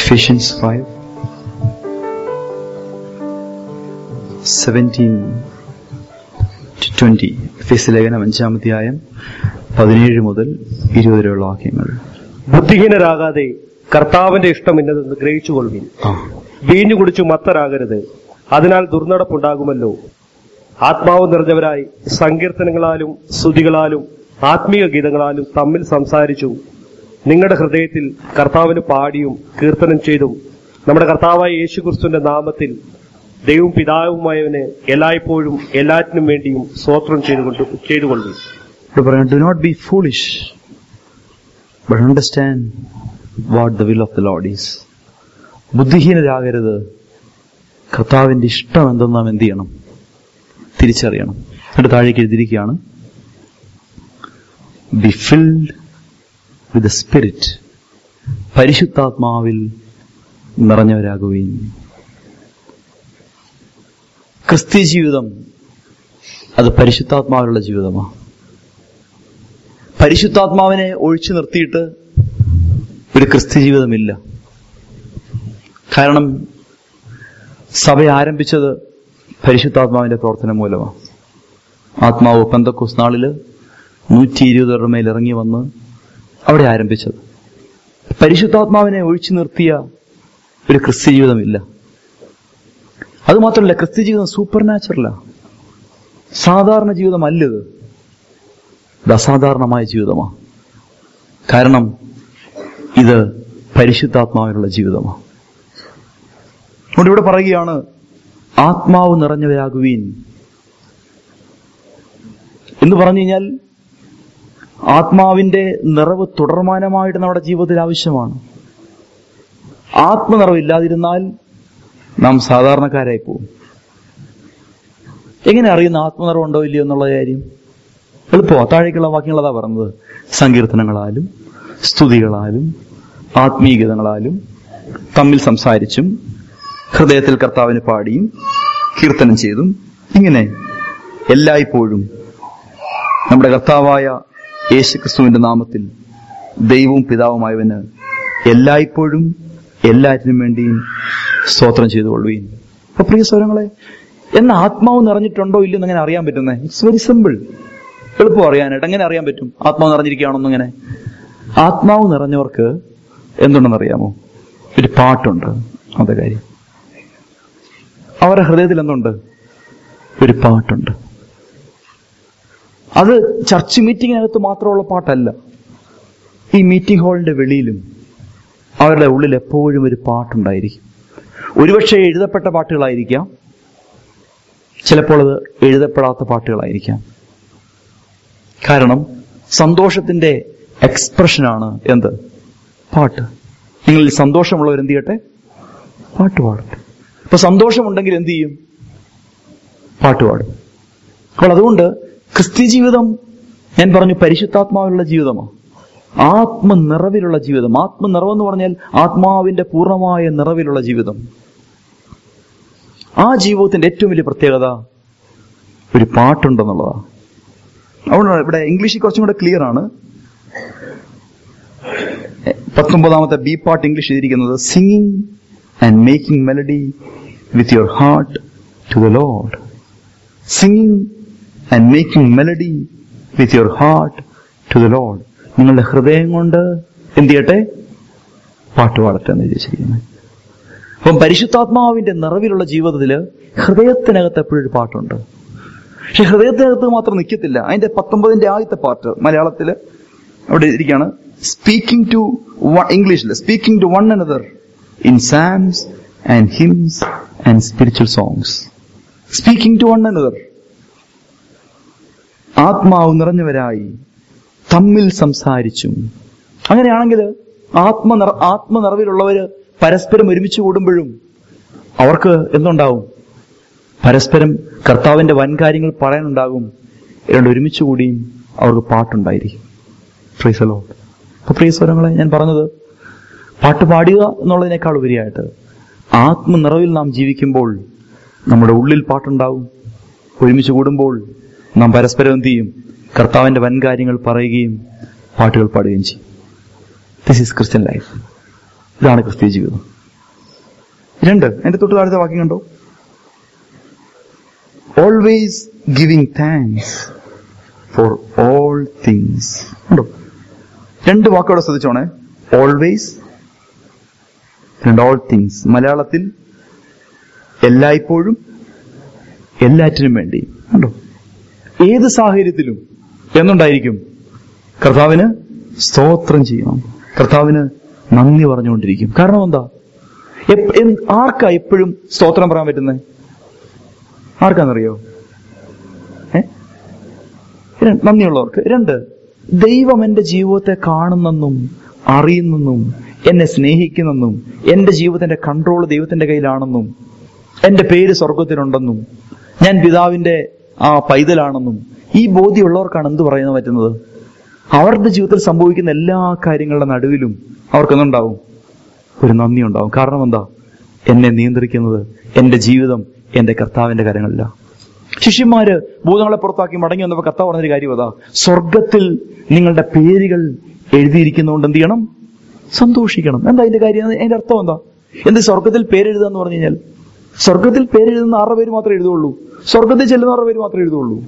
Ephesians 5 17 to 20 എഫേസ് ലേഖനം അഞ്ചാമധ്യായം പതിനേഴ് മുതൽ ഇരുപത് വരെയുള്ള വാക്യങ്ങൾ ബുദ്ധിഹീനരാകാതെ കർത്താവിന്റെ ഇഷ്ടം ഇന്നതെന്ന് ഗ്രഹിച്ചുകൊള്ളുവിൻ ആ വീഞ്ഞു കുടിച്ചു മത്തരാകരുത് അതിനാൽ ദുർനടപ്പുണ്ടാകുമല്ലോ ആത്മാവ് നിറഞ്ഞവരായി സങ്കീർത്തനങ്ങളാലും സ്തുതികളാലും ആത്മീയ ഗീതങ്ങളാലും തമ്മിൽ സംസാരിച്ചു നിങ്ങളുടെ ഹൃദയത്തിൽ കർത്താവിന് പാടിയും കീർത്തനം ചെയ്തും നമ്മുടെ കർത്താവായ യേശുക്രിസ്തുവിന്റെ നാമത്തിൽ ദൈവവും പിതാവുമായവന് എല്ലായ്പ്പോഴും എല്ലാറ്റിനും വേണ്ടിയും സ്വോത്രം ചെയ്തുകൊണ്ട് ചെയ്തുകൊള്ളു ഇവിടെ പറയാം do not be foolish but understand what the will of the Lord is ബുദ്ധിഹീനരാകരുത് കർത്താവിന്റെ ഇഷ്ടം എന്തെന്ന് നാം എന്ത് ചെയ്യണം തിരിച്ചറിയണം എന്നിട്ട് താഴേക്ക് എഴുതിയിരിക്കുകയാണ് ബി ഫിൽഡ് വിത്ത് സ്പിരിറ്റ് പരിശുദ്ധാത്മാവിൽ നിറഞ്ഞവരാകുകയും ക്രിസ്ത്യ ജീവിതം അത് പരിശുദ്ധാത്മാവിലുള്ള ജീവിതമാണ് പരിശുദ്ധാത്മാവിനെ ഒഴിച്ചു നിർത്തിയിട്ട് ഒരു ക്രിസ്ത്യ ജീവിതമില്ല കാരണം സഭ ആരംഭിച്ചത് പരിശുദ്ധാത്മാവിന്റെ പ്രവർത്തനം മൂലമാണ് ആത്മാവ് പന്തക്കോസ് നാളില് നൂറ്റി ഇരുപതുകളുടെ മേൽ ഇറങ്ങി വന്ന് അവിടെ ആരംഭിച്ചത് പരിശുദ്ധാത്മാവിനെ ഒഴിച്ചു നിർത്തിയ ഒരു ക്രിസ്ത്യ ജീവിതമില്ല അതുമാത്രമല്ല ക്രിസ്ത്യ ജീവിതം സൂപ്പർ നാച്ചുറലാ സാധാരണ ജീവിതമല്ലത് ഇത് അസാധാരണമായ ജീവിതമാണ് കാരണം ഇത് പരിശുദ്ധാത്മാവിനുള്ള ജീവിതമാണ് അതുകൊണ്ട് ഇവിടെ പറയുകയാണ് ആത്മാവ് നിറഞ്ഞവരാകുവീൻ എന്ന് പറഞ്ഞു കഴിഞ്ഞാൽ ആത്മാവിന്റെ നിറവ് തുടർമാനമായിട്ട് നമ്മുടെ ജീവിതത്തിൽ ആവശ്യമാണ് ആത്മനിറവില്ലാതിരുന്നാൽ നാം സാധാരണക്കാരായി പോകും എങ്ങനെ അറിയുന്ന ആത്മനിറവുണ്ടോ ഇല്ലയോ എന്നുള്ള കാര്യം എളുപ്പമോ താഴേക്കുള്ള വാക്യങ്ങൾ അതാ പറഞ്ഞത് സങ്കീർത്തനങ്ങളാലും സ്തുതികളാലും ആത്മീയഗീതങ്ങളാലും തമ്മിൽ സംസാരിച്ചും ഹൃദയത്തിൽ കർത്താവിന് പാടിയും കീർത്തനം ചെയ്തും ഇങ്ങനെ എല്ലായ്പ്പോഴും നമ്മുടെ കർത്താവായ യേശുക്രിസ്തുവിന്റെ നാമത്തിൽ ദൈവവും പിതാവുമായവന് എല്ലായ്പ്പോഴും എല്ലാറ്റിനും വേണ്ടിയും സ്തോത്രം ചെയ്തുകൊള്ളുകയും അപ്പൊ പ്രിയ സ്വരങ്ങളെ എന്ന ആത്മാവ് നിറഞ്ഞിട്ടുണ്ടോ ഇല്ലെന്ന് എങ്ങനെ അറിയാൻ പറ്റുന്നത് ഇറ്റ്സ് വെരി സിമ്പിൾ എളുപ്പം അറിയാനായിട്ട് എങ്ങനെ അറിയാൻ പറ്റും ആത്മാവ് നിറഞ്ഞിരിക്കുകയാണെന്ന് ഇങ്ങനെ ആത്മാവ് നിറഞ്ഞവർക്ക് എന്തുണ്ടെന്ന് അറിയാമോ ഒരു പാട്ടുണ്ട് അതെ കാര്യം അവരുടെ ഹൃദയത്തിൽ എന്തുണ്ട് ഒരു പാട്ടുണ്ട് അത് ചർച്ച് മീറ്റിങ്ങിനകത്ത് മാത്രമുള്ള പാട്ടല്ല ഈ മീറ്റിംഗ് ഹാളിന്റെ വെളിയിലും അവരുടെ ഉള്ളിൽ എപ്പോഴും ഒരു പാട്ടുണ്ടായിരിക്കും ഒരുപക്ഷെ എഴുതപ്പെട്ട പാട്ടുകളായിരിക്കാം ചിലപ്പോൾ അത് എഴുതപ്പെടാത്ത പാട്ടുകളായിരിക്കാം കാരണം സന്തോഷത്തിന്റെ എക്സ്പ്രഷനാണ് എന്ത് പാട്ട് നിങ്ങളിൽ സന്തോഷമുള്ളവർ എന്ത് ചെയ്യട്ടെ പാട്ട് പാടട്ടെ അപ്പൊ സന്തോഷമുണ്ടെങ്കിൽ എന്ത് ചെയ്യും പാട്ട് പാടും അപ്പോൾ അതുകൊണ്ട് ക്രിസ്ത്യ ജീവിതം ഞാൻ പറഞ്ഞു പരിശുദ്ധാത്മാവിലുള്ള ജീവിതമാണ് ആത്മനിറവിലുള്ള ജീവിതം ആത്മനിറവെന്ന് പറഞ്ഞാൽ ആത്മാവിന്റെ പൂർണ്ണമായ നിറവിലുള്ള ജീവിതം ആ ജീവിതത്തിന്റെ ഏറ്റവും വലിയ പ്രത്യേകത ഒരു പാട്ടുണ്ടെന്നുള്ളതാണ് അതുകൊണ്ടാണ് ഇവിടെ ഇംഗ്ലീഷിൽ കുറച്ചും കൂടെ ക്ലിയർ ആണ് പത്തൊമ്പതാമത്തെ ബി പാർട്ട് ഇംഗ്ലീഷ് എഴുതിയിരിക്കുന്നത് singing and making melody with your heart to the Lord singing and making melody with your heart to the Lord നിങ്ങളുടെ ഹൃദയം കൊണ്ട് എന്ത് ചെയ്യട്ടെ പാട്ട് പാടട്ടെ എന്ന് വിചാരിച്ചിരിക്കുന്നത് അപ്പം പരിശുദ്ധാത്മാവിന്റെ നിറവിലുള്ള ജീവിതത്തില് ഹൃദയത്തിനകത്ത് എപ്പോഴൊരു പാട്ടുണ്ട് പക്ഷെ ഹൃദയത്തിനകത്ത് മാത്രം നിൽക്കത്തില്ല അതിന്റെ പത്തൊമ്പതിന്റെ ആദ്യത്തെ പാർട്ട് മലയാളത്തില് അവിടെ ഇരിക്കുകയാണ് സ്പീക്കിംഗ് ടു ഇംഗ്ലീഷിൽ speaking to one another in psalms and hymns and spiritual songs speaking to one another ആത്മാവ് നിറഞ്ഞവരായി തമ്മിൽ സംസാരിച്ചും അങ്ങനെയാണെങ്കിൽ ആത്മനിറ ആത്മനിറവിലുള്ളവര് പരസ്പരം ഒരുമിച്ച് കൂടുമ്പോഴും അവർക്ക് എന്തുണ്ടാവും പരസ്പരം കർത്താവിന്റെ വൻകാര്യങ്ങൾ പറയാനുണ്ടാകും രണ്ട് ഒരുമിച്ച് കൂടിയും അവർക്ക് പാട്ടുണ്ടായിരിക്കും ഫ്രീസലോ അപ്പൊ പ്രിയ സ്വരങ്ങളെ ഞാൻ പറഞ്ഞത് പാട്ട് പാടുക എന്നുള്ളതിനേക്കാൾ ഉപരിയായിട്ട് ആത്മനിറവിൽ നാം ജീവിക്കുമ്പോൾ നമ്മുടെ ഉള്ളിൽ പാട്ടുണ്ടാവും ഒരുമിച്ച് കൂടുമ്പോൾ നാം പരസ്പരം എന്ത് ചെയ്യും കർത്താവിന്റെ വൻകാര്യങ്ങൾ പറയുകയും പാട്ടുകൾ പാടുകയും ചെയ്യും ദിസ് ഈസ് ക്രിസ്ത്യൻ ലൈഫ് ഇതാണ് ക്രിസ്ത്യ ജീവിതം രണ്ട് എന്റെ തൊട്ട് താഴത്തെ വാക്യം കണ്ടോ always giving thanks for all things ഉണ്ടോ രണ്ട് വാക്കോടെ ശ്രദ്ധിച്ചോണേ ഓൾവേസ് ആൻഡ് ഓൾ തിങ്സ് മലയാളത്തിൽ എല്ലായ്പ്പോഴും എല്ലാറ്റിനും വേണ്ടി ഉണ്ടോ ഏത് സാഹചര്യത്തിലും എന്നുണ്ടായിരിക്കും കർത്താവിന് സ്തോത്രം ചെയ്യണം കർത്താവിന് നന്ദി പറഞ്ഞുകൊണ്ടിരിക്കും കാരണം എന്താ എപ്പ- എന്ത്- ആർക്കാ എപ്പോഴും സ്തോത്രം പറയാൻ പറ്റുന്നത് ആർക്കാന്നറിയോ ഏ ര- നന്ദിയുള്ളവർക്ക് രണ്ട് ദൈവം എന്റെ ജീവിതത്തെ കാണുന്നെന്നും അറിയുന്നെന്നും എന്നെ സ്നേഹിക്കുന്നെന്നും എന്റെ ജീവിതത്തിന്റെ കൺട്രോൾ ദൈവത്തിന്റെ കയ്യിലാണെന്നും എന്റെ പേര് സ്വർഗത്തിലുണ്ടെന്നും ഞാൻ പിതാവിന്റെ ആ പൈതലാണെന്നും ഈ ബോധ്യമുള്ളവർക്കാണ് എന്ത് പറയുന്നത് പറ്റുന്നത് അവരുടെ ജീവിതത്തിൽ സംഭവിക്കുന്ന എല്ലാ കാര്യങ്ങളുടെ നടുവിലും അവർക്കൊന്നുണ്ടാവും ഒരു നന്ദി ഉണ്ടാവും കാരണം എന്താ എന്നെ നിയന്ത്രിക്കുന്നത് എന്റെ ജീവിതം എന്റെ കർത്താവിന്റെ കരങ്ങളില ശിഷ്യന്മാര് ഭൂതങ്ങളെ പുറത്താക്കി മടങ്ങി വന്നപ്പോ കർത്താവ് പറഞ്ഞൊരു കാര്യം അതാ സ്വർഗത്തിൽ നിങ്ങളുടെ പേരുകൾ എഴുതിയിരിക്കുന്നതുകൊണ്ട് എന്ത് ചെയ്യണം സന്തോഷിക്കണം എന്താ അതിന്റെ കാര്യം അതിന്റെ അർത്ഥം എന്താ എന്ത് സ്വർഗത്തിൽ പേരെഴുതുക എന്ന് പറഞ്ഞു കഴിഞ്ഞാൽ സ്വർഗത്തിൽ പേരെഴുതുന്ന ആറ് പേര് മാത്രമേ എഴുതുള്ളൂ സ്വർഗത്തിൽ ചെല്ലുന്നവരുടെ പേര് മാത്രമേ എഴുതുള്ളൂ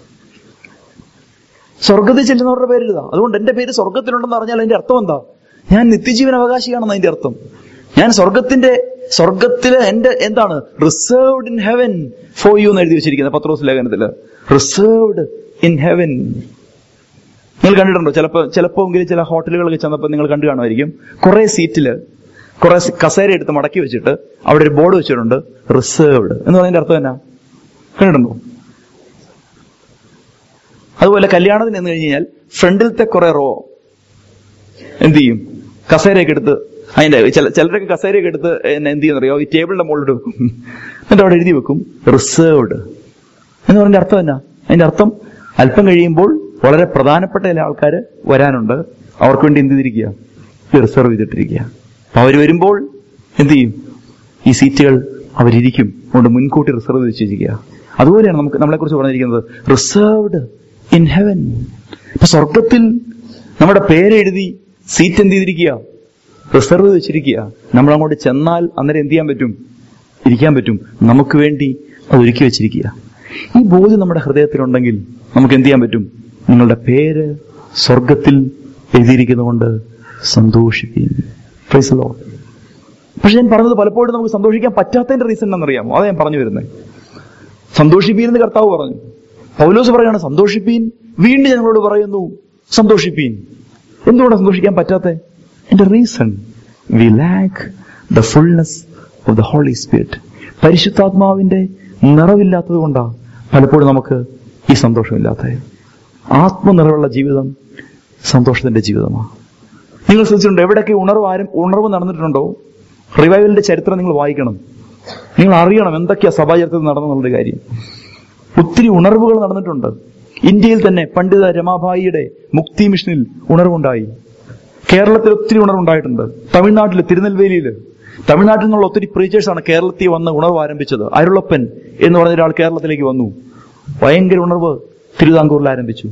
സ്വർഗത്തിൽ ചെല്ലുന്നവരുടെ പേര് എഴുതാം അതുകൊണ്ട് എന്റെ പേര് സ്വർഗത്തിലുണ്ടെന്ന് പറഞ്ഞാൽ അതിന്റെ അർത്ഥം എന്താ ഞാൻ നിത്യജീവൻ അവകാശിയാണെന്ന് അതിന്റെ അർത്ഥം ഞാൻ സ്വർഗത്തിന്റെ സ്വർഗത്തിലെ എന്റെ എന്താണ് reserved in heaven for you എന്ന് എഴുതി വെച്ചിരിക്കുന്നത് പത്രോസ് ലേഖനത്തില് റിസർവ്ഡ് ഇൻ ഹെവൻ നിങ്ങൾ കണ്ടിട്ടുണ്ടോ ചിലപ്പോ ചിലപ്പോ എങ്കിലും ചില ഹോട്ടലുകളൊക്കെ ചെന്നപ്പോൾ നിങ്ങൾ കണ്ടു കാണുമായിരിക്കും കുറെ സീറ്റില് കുറെ കസേര എടുത്ത് മടക്കി വെച്ചിട്ട് അവിടെ ഒരു ബോർഡ് വെച്ചിട്ടുണ്ട് റിസർവ്ഡ് എന്ന് പറയുന്നതിന്റെ അർത്ഥം എന്നാ കണ്ടിട്ടുണ്ടോ അതുപോലെ കല്യാണത്തിന് എന്ന് കഴിഞ്ഞ് കഴിഞ്ഞാൽ ഫ്രണ്ടിലത്തെ കുറെ റോ എന്ത് ചെയ്യും കസേരയൊക്കെ എടുത്ത് അതിന്റെ ചില ചിലരൊക്കെ കസേരയൊക്കെ എടുത്ത് എന്നെ എന്ത് ചെയ്യുന്നറിയോ ഈ ടേബിളിന്റെ മുകളിൽ വെക്കും എന്നിട്ട് അവിടെ എഴുതി വെക്കും റിസർവ്ഡ് എന്ന് പറഞ്ഞ അർത്ഥം എന്നാ അതിന്റെ അർത്ഥം അല്പം കഴിയുമ്പോൾ വളരെ പ്രധാനപ്പെട്ട ചില ആൾക്കാർ വരാനുണ്ട് അവർക്ക് വേണ്ടി എന്ത് ചെയ്തിരിക്കുക റിസർവ് ചെയ്തിട്ടിരിക്കുക അപ്പൊ അവർ വരുമ്പോൾ എന്ത് ചെയ്യും ഈ സീറ്റുകൾ അവരിയ്ക്കും അതുകൊണ്ട് മുൻകൂട്ടി റിസർവ് ചെയ്ത് വെച്ചിരിക്കുക അതുപോലെയാണ് നമുക്ക് നമ്മളെ കുറിച്ച് പറഞ്ഞിരിക്കുന്നത് റിസർവ്ഡ് ഇൻ ഹെവൻ ഇപ്പൊ സ്വർഗത്തിൽ നമ്മുടെ പേരെഴുതി സീറ്റ് എന്ത് ചെയ്തിരിക്കുക റിസർവ് ചെയ്ത് വെച്ചിരിക്കുക നമ്മൾ അങ്ങോട്ട് ചെന്നാൽ അന്നേരം എന്ത് ചെയ്യാൻ പറ്റും ഇരിക്കാൻ പറ്റും നമുക്ക് വേണ്ടി അത് ഒരുക്കി വെച്ചിരിക്കുക ഈ ബോധ്യം നമ്മുടെ ഹൃദയത്തിലുണ്ടെങ്കിൽ നമുക്ക് എന്ത് ചെയ്യാൻ പറ്റും നിങ്ങളുടെ പേര് സ്വർഗത്തിൽ എഴുതിയിരിക്കുന്നതുകൊണ്ട് സന്തോഷിക്കുകയും പക്ഷെ ഞാൻ പറഞ്ഞത് പലപ്പോഴും നമുക്ക് സന്തോഷിക്കാൻ പറ്റാത്തതിന്റെ റീസൺ എന്നറിയാമോ അതാ ഞാൻ പറഞ്ഞു വരുന്നത് സന്തോഷിപ്പീൻ എന്ന് കർത്താവ് പറഞ്ഞു പൗലോസ് പറയാണ് സന്തോഷിപ്പീൻ വീണ്ടും ഞങ്ങളോട് പറയുന്നു സന്തോഷിപ്പീൻ എന്തുകൊണ്ടാണ് സന്തോഷിക്കാൻ പറ്റാത്ത എന്റെ reason we lack the fullness of the Holy Spirit പരിശുദ്ധാത്മാവിന്റെ നിറവില്ലാത്തത് കൊണ്ടാ പലപ്പോഴും നമുക്ക് ഈ സന്തോഷമില്ലാത്തത് ആത്മനിറവുള്ള ജീവിതം സന്തോഷത്തിന്റെ ജീവിതമാണ് നിങ്ങൾ ശ്രദ്ധിച്ചിട്ടുണ്ടോ എവിടെയൊക്കെ ഉണർവ് ആരും ഉണർവ് നടന്നിട്ടുണ്ടോ റിവൈവലിന്റെ ചരിത്രം നിങ്ങൾ വായിക്കണം നിങ്ങൾ അറിയണം എന്തൊക്കെയാ സഭാചരിത്രത്തിൽ നടന്നെന്നുള്ള കാര്യം ഒത്തിരി ഉണർവുകൾ നടന്നിട്ടുണ്ട് ഇന്ത്യയിൽ തന്നെ പണ്ഡിത രമാഭായിയുടെ മുക്തി മിഷനിൽ ഉണർവുണ്ടായി കേരളത്തിൽ ഒത്തിരി ഉണർവുണ്ടായിട്ടുണ്ട് തമിഴ്നാട്ടിൽ തിരുനെൽവേലിയിൽ തമിഴ്നാട്ടിൽ നിന്നുള്ള ഒത്തിരി പ്രീച്ചേഴ്സാണ് കേരളത്തിൽ വന്ന് ഉണർവ് ആരംഭിച്ചത് അരുളപ്പൻ എന്ന് പറഞ്ഞ ഒരാൾ കേരളത്തിലേക്ക് വന്നു ഭയങ്കര ഉണർവ് തിരുവിതാംകൂറിൽ ആരംഭിച്ചു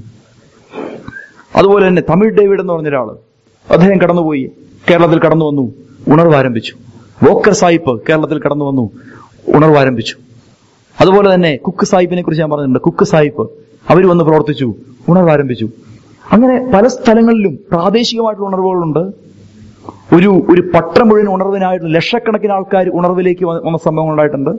അതുപോലെ തന്നെ തമിഴ് ഡേവിഡ് എന്ന് പറഞ്ഞ ഒരാള് അദ്ദേഹം കടന്നുപോയി കേരളത്തിൽ കടന്നു വന്നു ഉണർവ് ആരംഭിച്ചു വോക്കർ സാഹിബ് കേരളത്തിൽ കടന്നു വന്നു ഉണർവ് ആരംഭിച്ചു അതുപോലെ തന്നെ കുക്ക് സാഹിബിനെ കുറിച്ച് ഞാൻ പറഞ്ഞിട്ടുണ്ട് കുക്ക് സാഹിബ് അവർ വന്ന് പ്രവർത്തിച്ചു ഉണർവ് ആരംഭിച്ചു അങ്ങനെ പല സ്ഥലങ്ങളിലും പ്രാദേശികമായിട്ടുള്ള ഉണർവുകളുണ്ട് ഒരു ഒരു പട്ടം മുഴുവൻ ഉണർവിനായിട്ട് ലക്ഷക്കണക്കിന് ആൾക്കാർ ഉണർവിലേക്ക് വന്ന വന്ന സംഭവങ്ങൾ ഉണ്ടായിട്ടുണ്ട്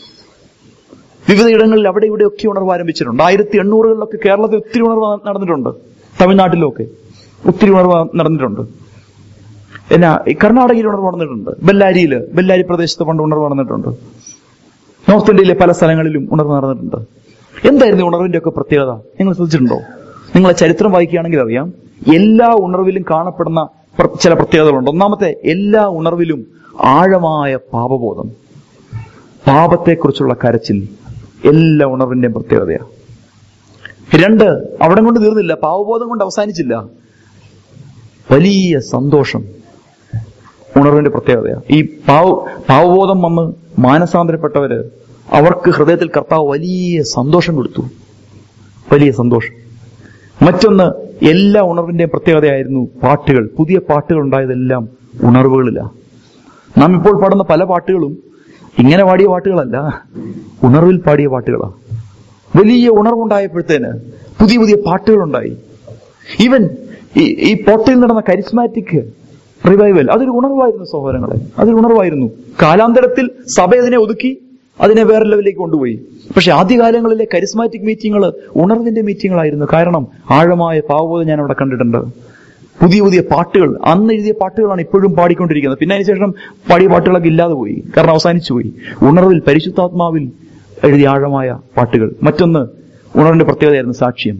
വിവിധ ഇടങ്ങളിൽ അവിടെ ഇവിടെ ഒക്കെ ഉണർവ് ആരംഭിച്ചിട്ടുണ്ട് ആയിരത്തി എണ്ണൂറുകളിലൊക്കെ കേരളത്തിൽ ഒത്തിരി ഉണർവ് നടന്നിട്ടുണ്ട് തമിഴ്നാട്ടിലൊക്കെ ഒത്തിരി ഉണർവ് നടന്നിട്ടുണ്ട് എന്നാ ഈ കർണാടകയിൽ ഉണർവ് നടന്നിട്ടുണ്ട് ബെല്ലാരിയിൽ ബെല്ലാരി പ്രദേശത്ത് പണ്ട് ഉണർവ് നടന്നിട്ടുണ്ട് നോർത്ത് ഇന്ത്യയിലെ പല സ്ഥലങ്ങളിലും ഉണർവ് നടന്നിട്ടുണ്ട് എന്തായിരുന്നു ഈ ഉണർവിന്റെ ഒക്കെ പ്രത്യേകത നിങ്ങൾ ശ്രദ്ധിച്ചിട്ടുണ്ടോ നിങ്ങളെ ചരിത്രം വായിക്കുകയാണെങ്കിൽ അറിയാം എല്ലാ ഉണർവിലും കാണപ്പെടുന്ന പ്ര- ചില പ്രത്യേകതകളുണ്ട് ഒന്നാമത്തെ എല്ലാ ഉണർവിലും ആഴമായ പാപബോധം പാപത്തെക്കുറിച്ചുള്ള കരച്ചിൽ എല്ലാ ഉണർവിന്റെയും പ്രത്യേകതയാണ് രണ്ട് അവിടെ കൊണ്ട് തീർന്നില്ല പാവബോധം കൊണ്ട് അവസാനിച്ചില്ല വലിയ സന്തോഷം ഉണർവിന്റെ പ്രത്യേകതയാണ് ഈ പാവ പാവബോധം വന്ന് മാനസാന്തരപ്പെട്ടവര് അവർക്ക് ഹൃദയത്തിൽ കർത്താവ് വലിയ സന്തോഷം കൊടുത്തു വലിയ സന്തോഷം മറ്റൊന്ന് എല്ലാ ഉണർവിന്റെയും പ്രത്യേകതയായിരുന്നു പാട്ടുകൾ പുതിയ പാട്ടുകൾ ഉണ്ടായതെല്ലാം ഉണർവുകളിലാണ് നാം ഇപ്പോൾ പാടുന്ന പല പാട്ടുകളും ഇങ്ങനെ പാടിയ പാട്ടുകളല്ല ഉണർവിൽ പാടിയ പാട്ടുകളാ വലിയ ഉണർവുണ്ടായപ്പോഴത്തേന് പുതിയ പുതിയ പാട്ടുകളുണ്ടായി ഈവൻ ഈ ഈ പോട്ടയിൽ നടന്ന കരിസ്മാറ്റിക് റിവൈവൽ അതൊരു ഉണർവായിരുന്നു സഹോദരങ്ങളെ അതൊരു ഉണർവായിരുന്നു കാലാന്തരത്തിൽ സഭ അതിനെ ഒതുക്കി അതിനെ വേറെ ലെവലിലേക്ക് കൊണ്ടുപോയി പക്ഷെ ആദ്യകാലങ്ങളിലെ കരിസ്മാറ്റിക് മീറ്റിങ്ങുകൾ ഉണർവിന്റെ മീറ്റിങ്ങുകളായിരുന്നു കാരണം ആഴമായ പാവബോധം ഞാൻ അവിടെ കണ്ടിട്ടുണ്ട് പുതിയ പുതിയ പാട്ടുകൾ അന്ന് എഴുതിയ പാട്ടുകളാണ് ഇപ്പോഴും പാടിക്കൊണ്ടിരിക്കുന്നത് പിന്നെ അതിനുശേഷം പാടിയ പാട്ടുകളൊക്കെ ഇല്ലാതെ പോയി കാരണം അവസാനിച്ചു പോയി ഉണർവിൽ പരിശുദ്ധാത്മാവിൽ എഴുതിയ ആഴമായ പാട്ടുകൾ മറ്റൊന്ന് ഉണർവിന്റെ പ്രത്യേകതയായിരുന്നു സാക്ഷ്യം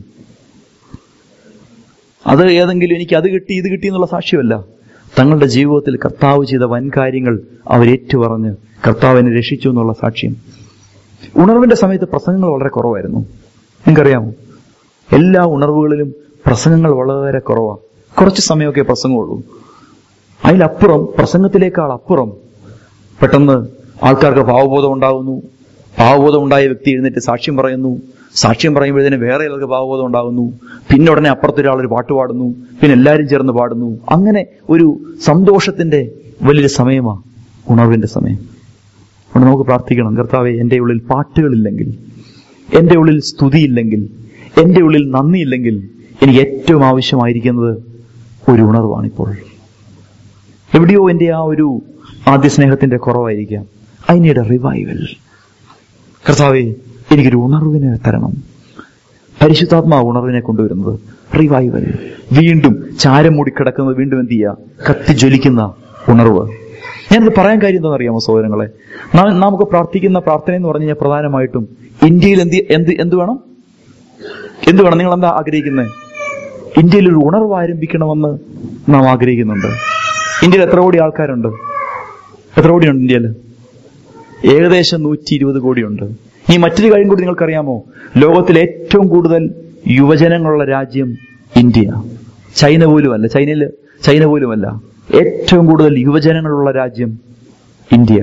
അത് ഏതെങ്കിലും എനിക്ക് അത് കിട്ടി ഇത് കിട്ടി എന്നുള്ള സാക്ഷ്യമല്ല തങ്ങളുടെ ജീവിതത്തിൽ കർത്താവ് ചെയ്ത വൻ കാര്യങ്ങൾ അവരേറ്റുപറഞ്ഞ് കർത്താവിനെ രക്ഷിച്ചു എന്നുള്ള സാക്ഷ്യം ഉണർവിന്റെ സമയത്ത് പ്രസംഗങ്ങൾ വളരെ കുറവായിരുന്നു നിങ്ങൾക്കറിയാമോ എല്ലാ ഉണർവുകളിലും പ്രസംഗങ്ങൾ വളരെ കുറവാണ് കുറച്ച് സമയമൊക്കെ പ്രസംഗമുള്ളൂ അതിലപ്പുറം പ്രസംഗത്തിലേക്കാൾ അപ്പുറം പെട്ടെന്ന് ആൾക്കാർക്ക് ഭാവബോധം ഉണ്ടാകുന്നു ഭാവബോധം ഉണ്ടായ വ്യക്തി എഴുന്നേറ്റ് സാക്ഷ്യം പറയുന്നു സാക്ഷ്യം പറയുമ്പോഴത്തേന് വേറെ ആൾക്ക് ഭാവബോധം ഉണ്ടാകുന്നു പിന്നെ ഉടനെ അപ്പുറത്തൊരാൾ ഒരു പാട്ട് പാടുന്നു പിന്നെ എല്ലാവരും ചേർന്ന് പാടുന്നു അങ്ങനെ ഒരു സന്തോഷത്തിന്റെ വലിയൊരു സമയമാണ് ഉണർവിന്റെ സമയം അതുകൊണ്ട് നമുക്ക് പ്രാർത്ഥിക്കണം കർത്താവെ എൻ്റെ ഉള്ളിൽ പാട്ടുകളില്ലെങ്കിൽ എൻ്റെ ഉള്ളിൽ സ്തുതിയില്ലെങ്കിൽ എൻ്റെ ഉള്ളിൽ നന്ദിയില്ലെങ്കിൽ എനിക്ക് ഏറ്റവും ആവശ്യമായിരിക്കുന്നത് ഒരു ഉണർവാണിപ്പോൾ എവിടെയോ എൻ്റെ ആ ഒരു ആദ്യ സ്നേഹത്തിന്റെ കുറവായിരിക്കാം ഐ നീഡ് എ റിവൈവൽ കർത്താവെ എനിക്കൊരു ഉണർവിനെ തരണം പരിശുദ്ധാത്മാവ് ഉണർവിനെ കൊണ്ടുവരുന്നത് റിവൈവൽ വീണ്ടും ചാരം മൂടിക്കിടക്കുന്നത് വീണ്ടും എന്ത് ചെയ്യുക കത്തി ജ്വലിക്കുന്ന ഉണർവ് ഞാനിത് പറയാൻ കാര്യം എന്താണെന്ന് അറിയാമോ സഹോദരങ്ങളെ നാം- നമുക്ക് പ്രാർത്ഥിക്കുന്ന പ്രാർത്ഥന എന്ന് പറഞ്ഞു കഴിഞ്ഞാൽ പ്രധാനമായിട്ടും ഇന്ത്യയിൽ എന്ത് എന്ത് എന്ത് വേണം എന്ത് വേണം നിങ്ങൾ എന്താ ആഗ്രഹിക്കുന്നത് ഇന്ത്യയിൽ ഒരു ഉണർവ് ആരംഭിക്കണമെന്ന് നാം ആഗ്രഹിക്കുന്നുണ്ട് ഇന്ത്യയിൽ എത്ര കോടി ആൾക്കാരുണ്ട് എത്ര കോടിയുണ്ട് ഇന്ത്യയിൽ ഏകദേശം നൂറ്റി ഇരുപത് കോടിയുണ്ട് ഈ മറ്റൊരു കാര്യം കൂടി നിങ്ങൾക്കറിയാമോ ലോകത്തിൽ ഏറ്റവും കൂടുതൽ യുവജനങ്ങളുള്ള രാജ്യം ഇന്ത്യ ചൈന പോലുമല്ല ചൈനയിൽ ചൈന പോലുമല്ല ഏറ്റവും കൂടുതൽ യുവജനങ്ങളുള്ള രാജ്യം ഇന്ത്യ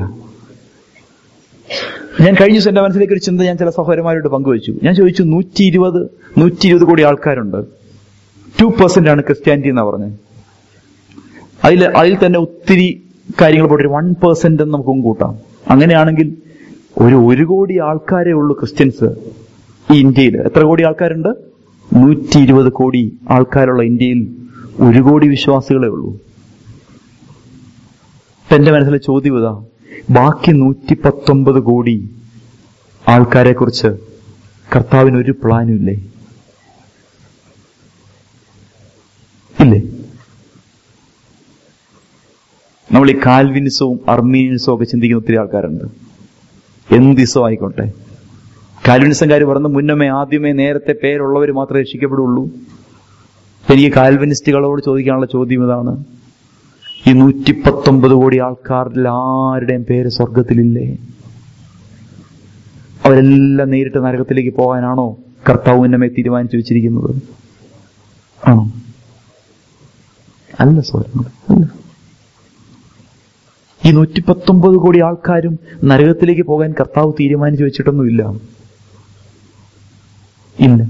ഞാൻ കഴിഞ്ഞ ദിവസം എന്റെ മനസ്സിലേക്ക് ഒരു ചിന്ത ഞാൻ ചില സഹോദരന്മാരോട് പങ്കുവച്ചു ഞാൻ ചോദിച്ചു നൂറ്റി ഇരുപത് നൂറ്റി ഇരുപത് കോടി ആൾക്കാരുണ്ട് ടു പെർസെന്റ് ആണ് ക്രിസ്ത്യാനിറ്റി എന്നാ പറഞ്ഞത് അതിൽ അതിൽ തന്നെ ഒത്തിരി കാര്യങ്ങൾ പോയിട്ട് വൺ പെർസെന്റ് എന്ന് നമുക്ക് കൂട്ടാം അങ്ങനെയാണെങ്കിൽ ഒരു ഒരു കോടി ആൾക്കാരേ ഉള്ളൂ ക്രിസ്ത്യൻസ് ഈ ഇന്ത്യയിൽ എത്ര കോടി ആൾക്കാരുണ്ട് നൂറ്റി ഇരുപത് കോടി ആൾക്കാരുള്ള ഇന്ത്യയിൽ ഒരു കോടി വിശ്വാസികളേ ഉള്ളൂ ഇപ്പൊ എന്റെ മനസ്സിലെ ചോദ്യം ഇതാ ബാക്കി നൂറ്റി പത്തൊമ്പത് കോടി ആൾക്കാരെ കുറിച്ച് കർത്താവിന് ഒരു പ്ലാനും ഇല്ലേ ഇല്ലേ നമ്മൾ ഈ കാൽവിനിസവും അർമീനിസവും ഒക്കെ ചിന്തിക്കുന്ന ഒത്തിരി ആൾക്കാരുണ്ട് എന്തിസോ ആയിക്കോട്ടെ കാൽവിനിസംകാർ പറഞ്ഞ മുന്നമേ ആദ്യമേ നേരത്തെ പേരുള്ളവർ മാത്രമേ രക്ഷിക്കപ്പെടുള്ളൂ എനിക്ക് കാൽവിനിസ്റ്റുകളോട് ചോദിക്കാനുള്ള ചോദ്യം ഇതാണ് ഈ നൂറ്റി പത്തൊമ്പത് കോടി ആൾക്കാരിൽ ആരുടെയും പേര് സ്വർഗത്തിലില്ലേ അവരെല്ലാം നേരിട്ട് നരകത്തിലേക്ക് പോകാനാണോ കർത്താവ് ഉന്നമേ തീരുമാനിച്ചു വെച്ചിരിക്കുന്നത് ആണോ അല്ല സോദരങ്ങളെ അല്ല ഈ നൂറ്റി പത്തൊമ്പത് കോടി ആൾക്കാരും നരകത്തിലേക്ക് പോകാൻ കർത്താവ് തീരുമാനിച്ചു വെച്ചിട്ടൊന്നുമില്ല ഇല്ല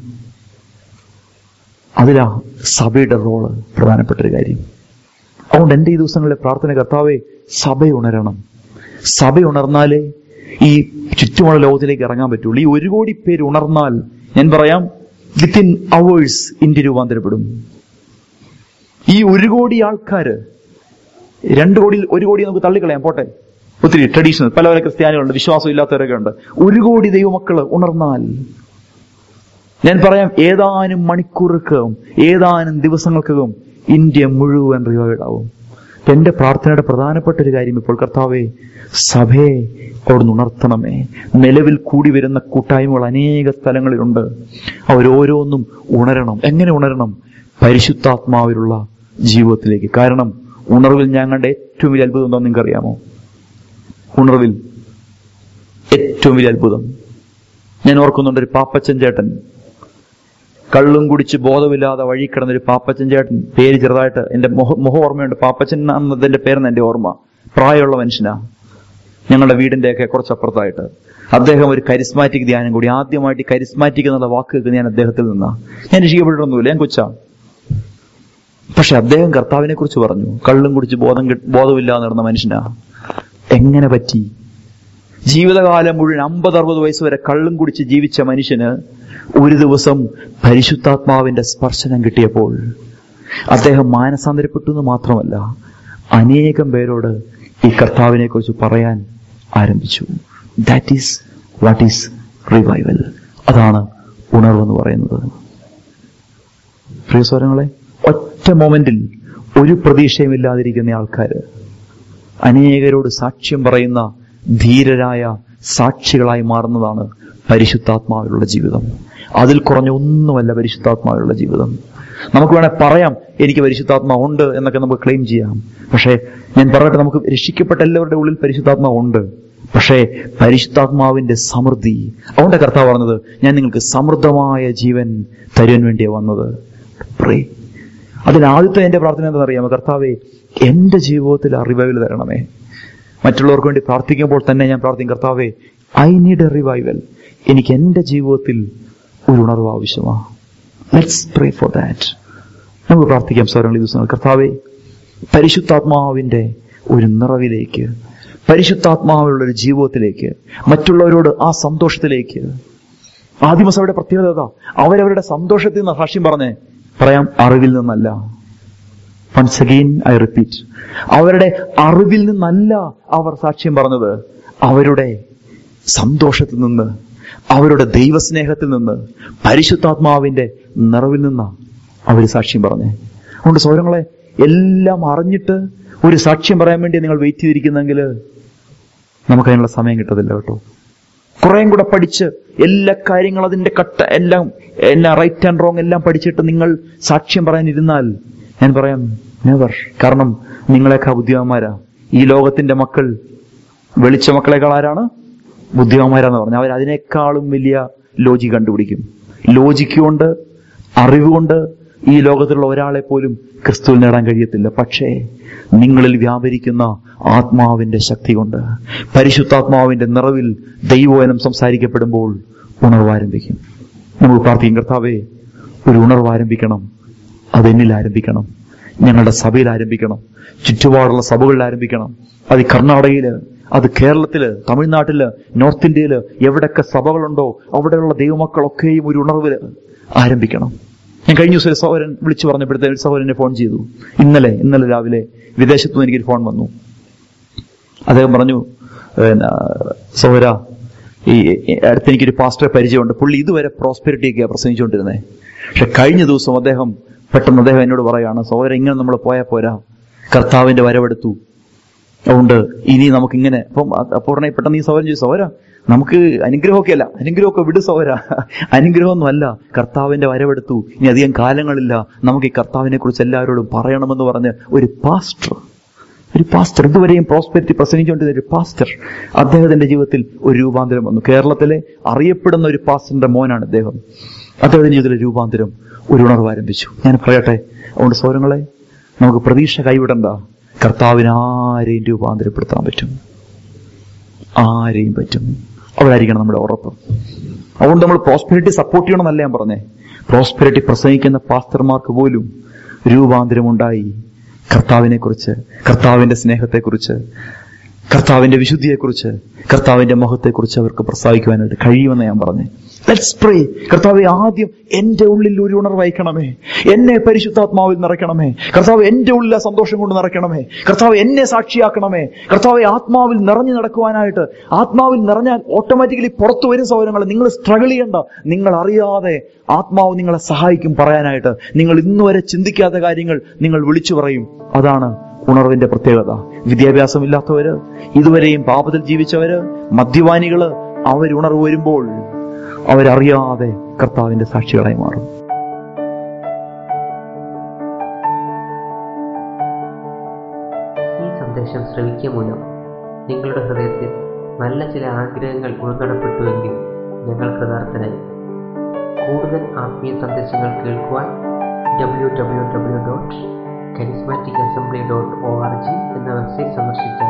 അതിലാ സഭയുടെ റോള് പ്രധാനപ്പെട്ട ഒരു കാര്യം അതുകൊണ്ട് എന്റെ ഈ ദിവസങ്ങളിലെ പ്രാർത്ഥന കർത്താവെ സഭ ഉണരണം സഭ ഉണർന്നാലേ ഈ ചുറ്റുമുള്ള ലോകത്തിലേക്ക് ഇറങ്ങാൻ പറ്റുള്ളൂ ഈ ഒരു കോടി പേര് ഉണർന്നാൽ ഞാൻ പറയാം വിത്തിൻ അവേഴ്സ് ഇന്ത്യ രൂപാന്തരപ്പെടും ഈ ഒരു കോടി ആൾക്കാര് രണ്ട് കോടി ഒരു കോടി നമുക്ക് തള്ളിക്കളയാം പോട്ടെ ഒത്തിരി ട്രഡീഷണൽ പല പല ക്രിസ്ത്യാനികളുണ്ട് വിശ്വാസം ഇല്ലാത്തവരൊക്കെ ഉണ്ട് ഒരു കോടി ദൈവമക്കള് ഉണർന്നാൽ ഞാൻ പറയാം ഏതാനും മണിക്കൂറുകൾക്കകം ഏതാനും ദിവസങ്ങൾക്കകം ഇന്ത്യ മുഴുവൻ റിവൈഡ് ആവും അപ്പൊ എന്റെ പ്രാർത്ഥനയുടെ പ്രധാനപ്പെട്ട ഒരു കാര്യം ഇപ്പോൾ കർത്താവെ സഭയെ അവിടുന്ന് ഉണർത്തണമേ നിലവിൽ കൂടി വരുന്ന കൂട്ടായ്മകൾ അനേക സ്ഥലങ്ങളിലുണ്ട് അവരോരോന്നും ഉണരണം എങ്ങനെ ഉണരണം പരിശുദ്ധാത്മാവിലുള്ള ജീവിതത്തിലേക്ക് കാരണം ഉണർവിൽ ഞാൻ കണ്ട ഏറ്റവും വലിയ അത്ഭുതം എന്താണെന്ന് നിങ്ങൾക്ക് അറിയാമോ ഉണർവിൽ ഏറ്റവും വലിയ അത്ഭുതം ഞാൻ ഓർക്കുന്നുണ്ട് ഒരു പാപ്പച്ചൻ ചേട്ടൻ കള്ളും കുടിച്ച് ബോധമില്ലാതെ വഴി കിടന്ന ഒരു പാപ്പച്ചൻ ചേട്ടൻ പേര് ചെറുതായിട്ട് എന്റെ മുഖ മുഖ ഓർമ്മയുണ്ട് പാപ്പച്ചൻ എന്നതിന്റെ പേരെന്ന് എന്റെ ഓർമ്മ പ്രായമുള്ള മനുഷ്യനാ ഞങ്ങളുടെ വീടിന്റെയൊക്കെ കുറച്ചപ്പുറത്തായിട്ട് അദ്ദേഹം ഒരു കരിസ്മാറ്റിക് ധ്യാനം കൂടി ആദ്യമായിട്ട് ഈ കരിസ്മാറ്റിക് എന്നുള്ള വാക്ക് കേൾക്കുന്നത് ഞാൻ അദ്ദേഹത്തിൽ നിന്നാ ഞാൻ രക്ഷിക്കപ്പെട്ടിട്ടൊന്നുമില്ല ഞാൻ കൊച്ചാ പക്ഷെ അദ്ദേഹം കർത്താവിനെ കുറിച്ച് പറഞ്ഞു കള്ളും കുടിച്ച് ബോധം കെട്ട് ബോധമില്ലാതെ നടന്ന മനുഷ്യനാ എങ്ങനെ പറ്റി ജീവിതകാലം മുഴുവൻ അമ്പത് അറുപത് വയസ്സ് വരെ കള്ളും കുടിച്ച് ജീവിച്ച മനുഷ്യന് ഒരു ദിവസം പരിശുദ്ധാത്മാവിന്റെ സ്പർശനം കിട്ടിയപ്പോൾ അദ്ദേഹം മാനസാന്തരപ്പെട്ടു എന്ന് മാത്രമല്ല അനേകം പേരോട് ഈ കർത്താവിനെ കുറിച്ച് പറയാൻ ആരംഭിച്ചു that is what is revival അതാണ് ഉണർവെന്ന് പറയുന്നത് പ്രിയ സ്വരങ്ങളെ ഒറ്റ മൊമെന്റിൽ ഒരു പ്രതീക്ഷയുമില്ലാതിരിക്കുന്ന ആൾക്കാർ അനേകരോട് സാക്ഷ്യം പറയുന്ന ധീരരായ സാക്ഷികളായി മാറുന്നതാണ് പരിശുദ്ധാത്മാവിലുള്ള ജീവിതം അതിൽ കുറഞ്ഞ ഒന്നുമല്ല പരിശുദ്ധാത്മാവിലുള്ള ജീവിതം നമുക്ക് വേണേൽ പറയാം എനിക്ക് പരിശുദ്ധാത്മാവ് ഉണ്ട് എന്നൊക്കെ നമുക്ക് ക്ലെയിം ചെയ്യാം പക്ഷേ ഞാൻ പറയട്ടെ നമുക്ക് രക്ഷിക്കപ്പെട്ട എല്ലാവരുടെ ഉള്ളിൽ പരിശുദ്ധാത്മാവ് ഉണ്ട് പക്ഷേ പരിശുദ്ധാത്മാവിന്റെ സമൃദ്ധി അതുകൊണ്ട് കർത്താവ് പറഞ്ഞത് ഞാൻ നിങ്ങൾക്ക് സമൃദ്ധമായ ജീവൻ തരുവാൻ വേണ്ടിയാണ് വന്നത് പ്രേ അതിൽ ആദ്യത്തെ എന്റെ പ്രാർത്ഥന എന്താണെന്നറിയാമോ കർത്താവെ എന്റെ ജീവിതത്തിൽ റിവൈവൽ തരണമേ മറ്റുള്ളവർക്ക് വേണ്ടി പ്രാർത്ഥിക്കുമ്പോൾ തന്നെ ഞാൻ പ്രാർത്ഥിക്കും കർത്താവെ ഐ നീഡ് എ റിവൈവൽ എനിക്ക് എന്റെ ജീവിതത്തിൽ ഒരു ഉണർവ് ആവശ്യമാണ് ലെറ്റ്സ് പ്രേ ഫോർ ദാറ്റ് നമുക്ക് പ്രാർത്ഥിക്കാം സ്വരങ്ങൾ ഈ ദിവസങ്ങൾ കർത്താവെ പരിശുദ്ധാത്മാവിന്റെ ഒരു നിറവിലേക്ക് പരിശുദ്ധാത്മാവിലുള്ള ഒരു ജീവിതത്തിലേക്ക് മറ്റുള്ളവരോട് ആ സന്തോഷത്തിലേക്ക് ആദിമസഭയുടെ പ്രത്യേകത അതാ. അവരവരുടെ സന്തോഷത്തിൽ നിന്ന് സാക്ഷ്യം പറഞ്ഞേ പറയാം അറിവിൽ നിന്നല്ല വൺസ് അഗെയിൻ ഐ റിപ്പീറ്റ് അവരുടെ അറിവിൽ നിന്നല്ല അവർ സാക്ഷ്യം പറഞ്ഞത് അവരുടെ സന്തോഷത്തിൽ നിന്ന് അവരുടെ ദൈവസ്നേഹത്തിൽ നിന്ന് പരിശുദ്ധാത്മാവിന്റെ നിറവിൽ നിന്നാണ് അവർ സാക്ഷ്യം പറഞ്ഞേ അതുകൊണ്ട് സൗരങ്ങളെ എല്ലാം അറിഞ്ഞിട്ട് ഒരു സാക്ഷ്യം പറയാൻ വേണ്ടി നിങ്ങൾ വെയിറ്റ് ചെയ്തിരിക്കുന്നെങ്കിൽ നമുക്കതിനുള്ള സമയം കിട്ടത്തില്ല കേട്ടോ കുറേയും കൂടെ പഠിച്ച് എല്ലാ കാര്യങ്ങളും അതിന്റെ കട്ട എല്ലാം എല്ലാ റൈറ്റ് ആൻഡ് റോങ് എല്ലാം പഠിച്ചിട്ട് നിങ്ങൾ സാക്ഷ്യം പറയാനിരുന്നാൽ ഞാൻ പറയാം നെവർ കാരണം നിങ്ങളെക്കാൾ ബുദ്ധിമാന്മാരാ ഈ ലോകത്തിന്റെ മക്കൾ വെളിച്ച മക്കളെക്കാൾ ആരാണ് ബുദ്ധിമാന്മാരാന്ന് പറഞ്ഞു അവർ അതിനേക്കാളും വലിയ ലോജിക് കണ്ടുപിടിക്കും ലോജിക് കൊണ്ട് അറിവുകൊണ്ട് ഈ ലോകത്തിലുള്ള ഒരാളെ പോലും ക്രിസ്തുവിൽ നേടാൻ കഴിയത്തില്ല പക്ഷേ നിങ്ങളിൽ വ്യാപരിക്കുന്ന ആത്മാവിന്റെ ശക്തി കൊണ്ട് പരിശുദ്ധാത്മാവിന്റെ നിറവിൽ ദൈവവചനം സംസാരിക്കപ്പെടുമ്പോൾ ഉണർവ് ആരംഭിക്കും നമുക്ക് പ്രാർത്ഥിക്കും കർത്താവേ ഒരു ഉണർവ് ആരംഭിക്കണം അതെന്നിൽ ആരംഭിക്കണം ഞങ്ങളുടെ സഭയിൽ ആരംഭിക്കണം ചുറ്റുപാടുള്ള സഭകളിൽ ആരംഭിക്കണം അത് ഈ കർണാടകയില് അത് കേരളത്തില് തമിഴ്നാട്ടില് നോർത്ത് ഇന്ത്യയില് എവിടെയൊക്കെ സഭകളുണ്ടോ അവിടെയുള്ള ദൈവമക്കളൊക്കെയും ഒരു ഉണർവില് ആരംഭിക്കണം ഞാൻ കഴിഞ്ഞ ദിവസം ഒരു സഹോദരൻ വിളിച്ചു പറഞ്ഞപ്പോഴത്തേക്ക് ഒരു സഹോദരനെ ഫോൺ ചെയ്തു ഇന്നലെ ഇന്നലെ രാവിലെ വിദേശത്തു നിന്ന് എനിക്കൊരു ഫോൺ വന്നു അദ്ദേഹം പറഞ്ഞു "പിന്നെ, സഹോദര ഈ ഈ അടുത്ത് എനിക്കൊരു പാസ്റ്ററെ പരിചയമുണ്ട് പുള്ളി ഇതുവരെ പ്രോസ്പെരിറ്റിയൊക്കെയാണ് പ്രസംഗിച്ചുകൊണ്ടിരുന്നത് പക്ഷെ കഴിഞ്ഞ ദിവസം അദ്ദേഹം പെട്ടെന്ന് അദ്ദേഹം എന്നോട് പറയാണ് സഹോദരൻ ഇങ്ങനെ നമ്മൾ പോയാൽ പോരാ കർത്താവിന്റെ വരവെടുത്തു അതുകൊണ്ട് ഇനി നമുക്കിങ്ങനെ അപ്പം അത് അപ്പോൾ ഉടനെ പെട്ടെന്ന് ഈ സഹോദരൻ ചോദിച്ചു സഹോദര നമുക്ക് അനുഗ്രഹമൊക്കെ അല്ല അനുഗ്രഹമൊക്കെ വിട് സഹോദര അനുഗ്രഹമൊന്നുമല്ല കർത്താവിന്റെ വരവെടുത്തു ഇനി അധികം കാലങ്ങളില്ല നമുക്ക് ഈ കർത്താവിനെ കുറിച്ച് എല്ലാവരോടും പറയണമെന്ന് പറഞ്ഞ് ഒരു പാസ്റ്റർ ഒരു പാസ്റ്റർ ഇതുവരെയും പ്രോസ്പെരിറ്റി പ്രസംഗിച്ചുകൊണ്ടിരുന്ന ഒരു പാസ്റ്റർ അദ്ദേഹത്തിന്റെ ജീവിതത്തിൽ ഒരു രൂപാന്തരം വന്നു കേരളത്തിലെ അറിയപ്പെടുന്ന ഒരു പാസ്റ്ററിന്റെ മോനാണ് അദ്ദേഹം അദ്ദേഹത്തിന്റെ ജീവിതത്തിലെ രൂപാന്തരം ഒരു ഉണർവ് ആരംഭിച്ചു ഞാൻ പറയട്ടെ അതുകൊണ്ട് സൗരങ്ങളെ നമുക്ക് പ്രതീക്ഷ കൈവിടണ്ട കർത്താവിന് ആരെയും രൂപാന്തരപ്പെടുത്താൻ പറ്റും ആരെയും പറ്റും അവരായിരിക്കണം നമ്മുടെ ഉറപ്പ് അതുകൊണ്ട് നമ്മൾ പ്രോസ്പെരിറ്റി സപ്പോർട്ട് ചെയ്യണമെന്നല്ല ഞാൻ പറഞ്ഞേ പ്രോസ്പെരിറ്റി പ്രസംഗിക്കുന്ന പാസ്റ്റർമാർക്ക് പോലും രൂപാന്തരമുണ്ടായി കർത്താവിനെ കുറിച്ച് കർത്താവിന്റെ സ്നേഹത്തെക്കുറിച്ച് കർത്താവിന്റെ വിശുദ്ധിയെക്കുറിച്ച് കർത്താവിന്റെ മഹത്തെക്കുറിച്ച് അവർക്ക് പ്രസ്താവിക്കുവാനായിട്ട് കഴിയുമെന്ന് ഞാൻ പറഞ്ഞു ലെറ്റ്സ് പ്രേ കർത്താവെ ആദ്യം എന്റെ ഉള്ളിൽ ഒരു ഉണർവ് അയക്കണമേ എന്നെ പരിശുദ്ധാത്മാവിൽ നിറയ്ക്കണമേ കർത്താവ് എന്റെ ഉള്ളിൽ ആ സന്തോഷം കൊണ്ട് നിറയ്ക്കണമേ കർത്താവ് എന്നെ സാക്ഷിയാക്കണമേ കർത്താവെ ആത്മാവിൽ നിറഞ്ഞു നടക്കുവാനായിട്ട് ആത്മാവിൽ നിറഞ്ഞാൽ ഓട്ടോമാറ്റിക്കലി പുറത്തു വരും സൗകര്യങ്ങൾ നിങ്ങൾ സ്ട്രഗിൾ ചെയ്യണ്ട നിങ്ങൾ അറിയാതെ ആത്മാവ് നിങ്ങളെ സഹായിക്കും പറയാനായിട്ട് നിങ്ങൾ ഇന്നുവരെ ചിന്തിക്കാത്ത കാര്യങ്ങൾ നിങ്ങൾ വിളിച്ചു പറയും അതാണ് ഉണർവിന്റെ പ്രത്യേകത വിദ്യാഭ്യാസമില്ലാത്തവര് ഇതുവരെയും പാപത്തിൽ ജീവിച്ചവര് മദ്യപാനികള് അവരുണർവ് വരുമ്പോൾ അവരറിയാതെ കർത്താവിന്റെ സാക്ഷികളായി മാറും ഈ സന്ദേശം ശ്രവിക്കുക മൂലം നിങ്ങളുടെ ഹൃദയത്തിൽ നല്ല ചില ആഗ്രഹങ്ങൾ ഉൾനടപ്പെട്ടുവെങ്കിൽ ഞങ്ങൾ കൃതാർത്ഥനായി കൂടുതൽ ആത്മീയ സന്ദേശങ്ങൾ കേൾക്കുവാൻ W W W dot charismatic assembly dot O R G എന്ന വെബ്സൈറ്റ് സന്ദർശിച്ചാൽ